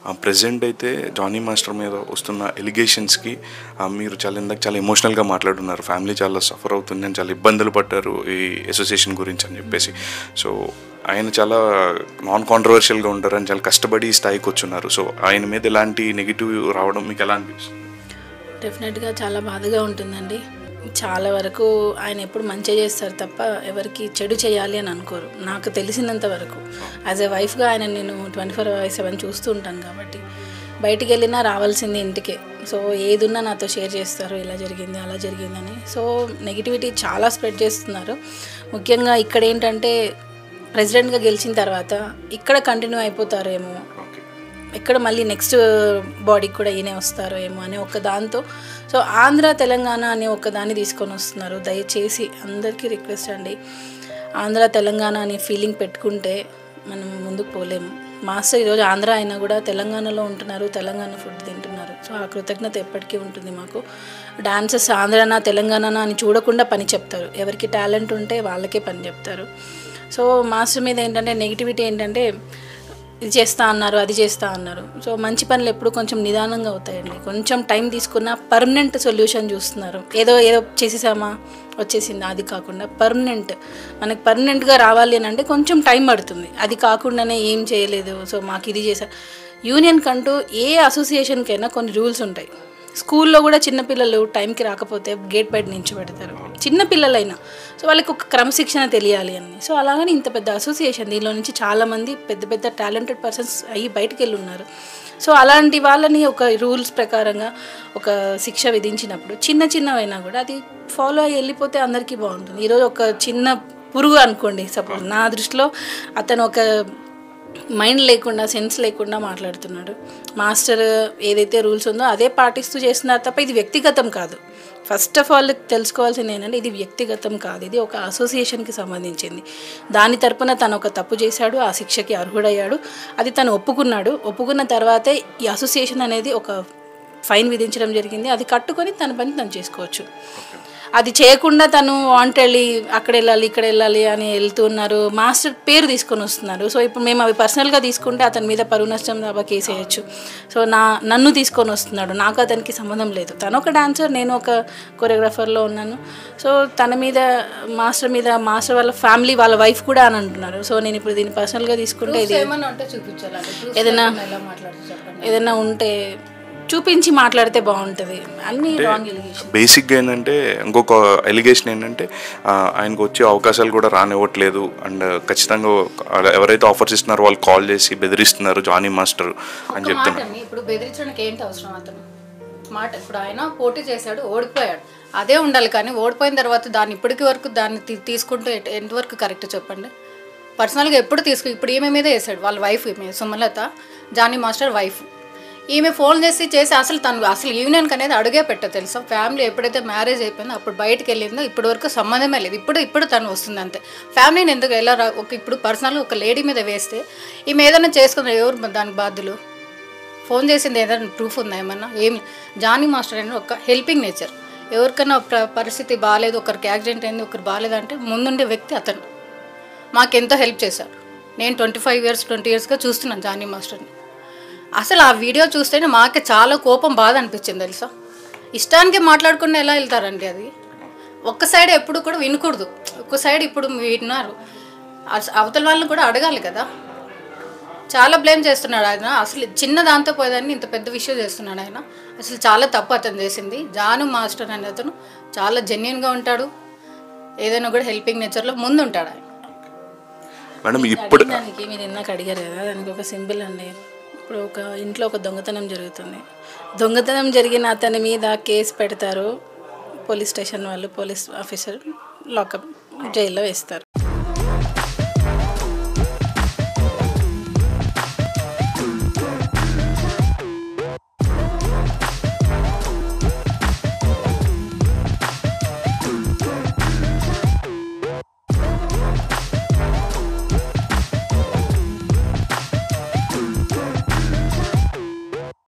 present అయితే Johnny master మీద వస్తున్న ఎలిగేషన్స్కి మీరు చాలా ఇందాక చాలా ఎమోషనల్గా మాట్లాడుతున్నారు ఫ్యామిలీ చాలా సఫర్ అవుతుంది అని చాలా ఇబ్బందులు పడ్డారు ఈ అసోసియేషన్ గురించి అని చెప్పేసి సో ఆయన చాలా నాన్ కాంట్రవర్షియల్గా ఉంటారు అని చాలా కష్టపడి ఈ స్థాయికి వచ్చున్నారు సో ఆయన మీద ఎలాంటి నెగిటివ్ రావడం మీకు ఎలా అనిపిస్తుంది డెఫినెట్గా చాలా బాధగా ఉంటుందండి చాలా వరకు ఆయన ఎప్పుడు మంచిగా చేస్తారు తప్ప ఎవరికి చెడు చేయాలి అని అనుకోరు నాకు తెలిసినంత వరకు యాజ్ ఎ వైఫ్గా ఆయన నేను ట్వంటీ ఫోర్ బై సెవెన్ చూస్తూ ఉంటాను కాబట్టి బయటికి వెళ్ళినా రావాల్సింది ఇంటికే సో ఏదున్నా నాతో షేర్ చేస్తారు ఇలా జరిగింది అలా జరిగిందని సో నెగిటివిటీ చాలా స్ప్రెడ్ చేస్తున్నారు ముఖ్యంగా ఇక్కడ ఏంటంటే ప్రెసిడెంట్గా గెలిచిన తర్వాత ఇక్కడ కంటిన్యూ అయిపోతారేమో ఓకే ఇక్కడ మళ్ళీ నెక్స్ట్ బాడీకి కూడా ఈయనే వస్తారో ఏమో అనే ఒక దాంతో సో ఆంధ్ర తెలంగాణ అనే ఒక దాన్ని తీసుకొని వస్తున్నారు దయచేసి అందరికీ రిక్వెస్ట్ అండి ఆంధ్ర తెలంగాణ అనే ఫీలింగ్ పెట్టుకుంటే మనం ముందుకు పోలేము మాస్టర్ ఈరోజు ఆంధ్ర అయినా కూడా తెలంగాణలో ఉంటున్నారు తెలంగాణ ఫుడ్ తింటున్నారు సో ఆ కృతజ్ఞత ఎప్పటికీ ఉంటుంది మాకు డాన్సెస్ ఆంధ్రనా తెలంగాణనా అని చూడకుండా పని చెప్తారు ఎవరికి టాలెంట్ ఉంటే వాళ్ళకే పని చెప్తారు సో మాస్టర్ మీద ఏంటంటే నెగిటివిటీ ఏంటంటే ఇది చేస్తా అన్నారు అది చేస్తా అన్నారు సో మంచి పనులు ఎప్పుడు కొంచెం నిదానంగా అవుతాయండి కొంచెం టైం తీసుకున్న పర్మనెంట్ సొల్యూషన్ చూస్తున్నారు ఏదో ఏదో చేసేసామా వచ్చేసింది అది కాకుండా పర్మనెంట్ మనకి పర్మనెంట్గా రావాలి అని అంటే కొంచెం టైం పడుతుంది అది కాకుండానే ఏం చేయలేదు సో మాకు ఇది చేసా యూనియన్ కంటూ ఏ అసోసియేషన్కైనా కొన్ని రూల్స్ ఉంటాయి స్కూల్లో కూడా చిన్నపిల్లలు టైంకి రాకపోతే గేట్ బయట నించోబెడతారు చిన్న పిల్లలైనా సో వాళ్ళకి ఒక క్రమశిక్షణ తెలియాలి అని సో అలాగని ఇంత పెద్ద అసోసియేషన్ దీనిలో నుంచి చాలామంది పెద్ద పెద్ద టాలెంటెడ్ పర్సన్స్ అయ్యి బయటకు వెళ్ళి ఉన్నారు సో అలాంటి వాళ్ళని ఒక రూల్స్ ప్రకారంగా ఒక శిక్ష విధించినప్పుడు చిన్న చిన్నవైనా కూడా అది ఫాలో అయ్యి వెళ్ళిపోతే అందరికీ బాగుంటుంది ఈరోజు ఒక చిన్న పురుగు అనుకోండి సపోజ్ నా దృష్టిలో అతను ఒక మైండ్ లేకుండా సెన్స్ లేకుండా మాట్లాడుతున్నాడు మాస్టర్ ఏదైతే రూల్స్ ఉందో అదే పాటిస్తూ చేస్తున్నారు తప్ప ఇది వ్యక్తిగతం కాదు ఫస్ట్ ఆఫ్ ఆల్ తెలుసుకోవాల్సింది ఏంటంటే ఇది వ్యక్తిగతం కాదు ఇది ఒక అసోసియేషన్కి సంబంధించింది దాని తరపున తను ఒక తప్పు చేశాడు ఆ శిక్షకి అర్హుడయ్యాడు అది తను ఒప్పుకున్నాడు ఒప్పుకున్న తర్వాతే ఈ అసోసియేషన్ అనేది ఒక ఫైన్ విధించడం జరిగింది అది కట్టుకొని తన పని తను చేసుకోవచ్చు అది చేయకుండా తను వాంటెళ్ళి అక్కడ వెళ్ళాలి ఇక్కడ వెళ్ళాలి అని వెళ్తున్నారు మాస్టర్ పేరు తీసుకొని వస్తున్నారు సో ఇప్పుడు మేము అవి పర్సనల్గా తీసుకుంటే అతని మీద పరువు నష్టం దాబా కేసు వేయచ్చు సో నా నన్ను తీసుకొని వస్తున్నాడు నాకు అతనికి సంబంధం లేదు తను ఒక డాన్సర్ నేను ఒక కొరియోగ్రాఫర్లో ఉన్నాను సో తన మీద మాస్టర్ మీద మాస్టర్ వాళ్ళ ఫ్యామిలీ వాళ్ళ వైఫ్ కూడా అని అంటున్నారు సో నేను ఇప్పుడు దీన్ని పర్సనల్గా తీసుకుంటే ఇది ఏమన్నా ఉంటే చూపించాలండి Proofs ఏదైనా లేకుండా ఎలా మాట్లాడుతూ చెప్పండి ఏదైనా ఉంటే చూపించి మాట్లాడితే బాగుంటుంది అన్ని రాంగ్ ఎలిగేషన్ బేసిక్గా ఏంటంటే ఇంకొక ఎలిగేషన్ ఏంటంటే ఆ, ఆయనకు వచ్చే అవకాశాలు కూడా రానివ్వట్లేదు అండ్ ఖచ్చితంగా ఒక- ఎవరైతే ఆఫర్స్ ఇస్తున్నారో వాళ్ళు కాల్ చేసి బెదిరిస్తున్నారు జానీ మాస్టర్ అని ఒక చెప్తున్నారు మాటని ఇప్పుడు బెదిరించడానికి ఏంటి అవసరం అతను మాట ఇప్పుడు ఆయన పోటీ చేశాడు ఓడిపోయాడు అదే ఉండాలి కానీ ఓడిపోయిన తర్వాత దాన్ని ఇప్పటికి వరకు దాన్ని తీ- తీసుకుంటూ ఎట్- ఎంతవరకు కరెక్ట్ చెప్పండి పర్సనల్గా ఎప్పుడు తీసుకు ఇప్పుడు ఈమె మీద వేసాడు వాళ్ళ వైఫ్ ఈమె సుమలత జానీ మాస్టర్ వైఫ్ ఈమె ఫోన్ చేసి చేసి అసలు తను అసలు యూనియన్కి అనేది అడుగే పెట్ట తెలుసా ఫ్యామిలీ ఎప్పుడైతే మ్యారేజ్ అయిపోయిందో అప్పుడు బయటకు వెళ్ళిందో ఇప్పటి వరకు సంబంధమే లేదు ఇప్పుడు ఇప్పుడు తను వస్తుంది అంతే ఫ్యామిలీని ఎందుకు ఎలా రా- ఒక ఇప్పుడు పర్సనల్గా ఒక లేడీ మీద వేస్తే ఈమె ఏదైనా చేసుకున్న ఎవరు దానికి బాధ్యులు ఫోన్ చేసింది ఏదైనా ప్రూఫ్ ఉందా ఏమన్నా ఏం జానీ మాస్టర్ అనేది ఒక హెల్పింగ్ నేచర్ ఎవరికైనా ప్ర- పరిస్థితి బాగాలేదు ఒకరికి యాక్సిడెంట్ అయింది ఒకరు బాగాలేదంటే ముందుండే వ్యక్తి అతను మాకెంతో హెల్ప్ చేశాడు నేను ట్వంటీ ఫైవ్ ఇయర్స్ ట్వంటీ ఇయర్స్గా చూస్తున్నాను జానీ మాస్టర్ని అసలు ఆ వీడియో చూస్తేనే మాకే చాలా కోపం బాధ అనిపించింది తెలుసా ఇష్టానికి మాట్లాడకుండా ఎలా వెళ్తారండి అది ఒక్క సైడ్ ఎప్పుడు కూడా వినకూడదు ఒక్క సైడ్ ఇప్పుడు విన్నారు అస- అవతల వాళ్ళని కూడా అడగాలి కదా చాలా బ్లేమ్ చేస్తున్నాడు ఆయన అసలు చిన్న దాంతో పోయేదాన్ని ఇంత పెద్ద విషయం చేస్తున్నాడు ఆయన అసలు చాలా తప్పు అతను చేసింది జాను మాస్టర్ అనే అతను చాలా జెన్యున్గా ఉంటాడు ఏదైనా కూడా హెల్పింగ్ నేచర్లో ముందు ఉంటాడు ఆయన మేడం ఇప్పుడు దానికి మీరు ఇందాక అడిగారు కదా దానికి ఒక సింబల్ అండి ఇప్పుడు ఒక ఇంట్లో ఒక దొంగతనం జరుగుతుంది దొంగతనం జరిగిన అతని మీద కేసు పెడతారు పోలీస్ స్టేషన్ వాళ్ళు పోలీస్ ఆఫీసర్ లాకప్ జైల్లో వేస్తారు